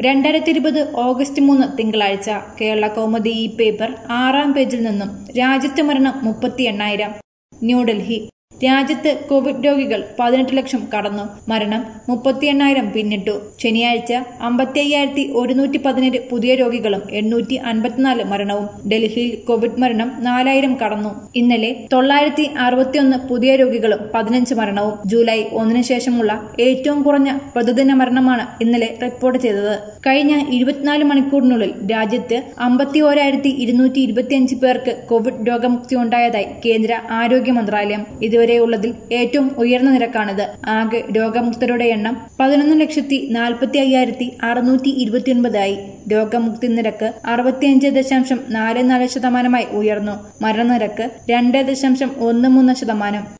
രണ്ടായിരത്തി ഇരുപത് ഓഗസ്റ്റ് മൂന്ന് തിങ്കളാഴ്ച കേരള കൗമുദി ഈ പേപ്പർ ആറാം പേജിൽ നിന്നും രാജ്യത്ത് മരണം മുപ്പത്തി എണ്ണായിരം ന്യൂഡൽഹി രാജ്യത്ത് കോവിഡ് രോഗികൾ പതിനെട്ട് ലക്ഷം കടന്നു മരണം മുപ്പത്തി എണ്ണായിരം പിന്നിട്ടു ശനിയാഴ്ച അമ്പത്തി അയ്യായിരത്തി ഒരുന്നൂറ്റി പതിനേഴ് പുതിയ രോഗികളും എണ്ണൂറ്റി അൻപത്തിനാല് മരണവും ഡൽഹിയിൽ കോവിഡ് മരണം നാലായിരം കടന്നു ഇന്നലെ തൊള്ളായിരത്തി അറുപത്തിയൊന്ന് പുതിയ രോഗികളും പതിനഞ്ച് മരണവും ജൂലൈ ഒന്നിന് ശേഷമുള്ള ഏറ്റവും കുറഞ്ഞ പ്രതിദിന മരണമാണ് ഇന്നലെ റിപ്പോർട്ട് ചെയ്തത് കഴിഞ്ഞ ഇരുപത്തിനാല് മണിക്കൂറിനുള്ളിൽ രാജ്യത്ത് അമ്പത്തി ഓരായിരത്തി ഇരുന്നൂറ്റി ഇരുപത്തിയഞ്ച് പേർക്ക് കോവിഡ് രോഗമുക്തി ഉണ്ടായതായി കേന്ദ്ര ആരോഗ്യ മന്ത്രാലയം ഇതുവരെയുള്ളതിൽ ഏറ്റവും ഉയർന്ന നിരക്കാണിത് ആകെ രോഗമുക്തരുടെ എണ്ണം പതിനൊന്ന് ലക്ഷത്തി നാൽപ്പത്തി അയ്യായിരത്തി അറുന്നൂറ്റി ഇരുപത്തിയൊൻപതായി രോഗമുക്തി നിരക്ക് അറുപത്തിയഞ്ച് ദശാംശം നാല് നാല് ശതമാനമായി ഉയർന്നു മരണനിരക്ക് രണ്ട് ദശാംശം ഒന്ന് മൂന്ന് ശതമാനം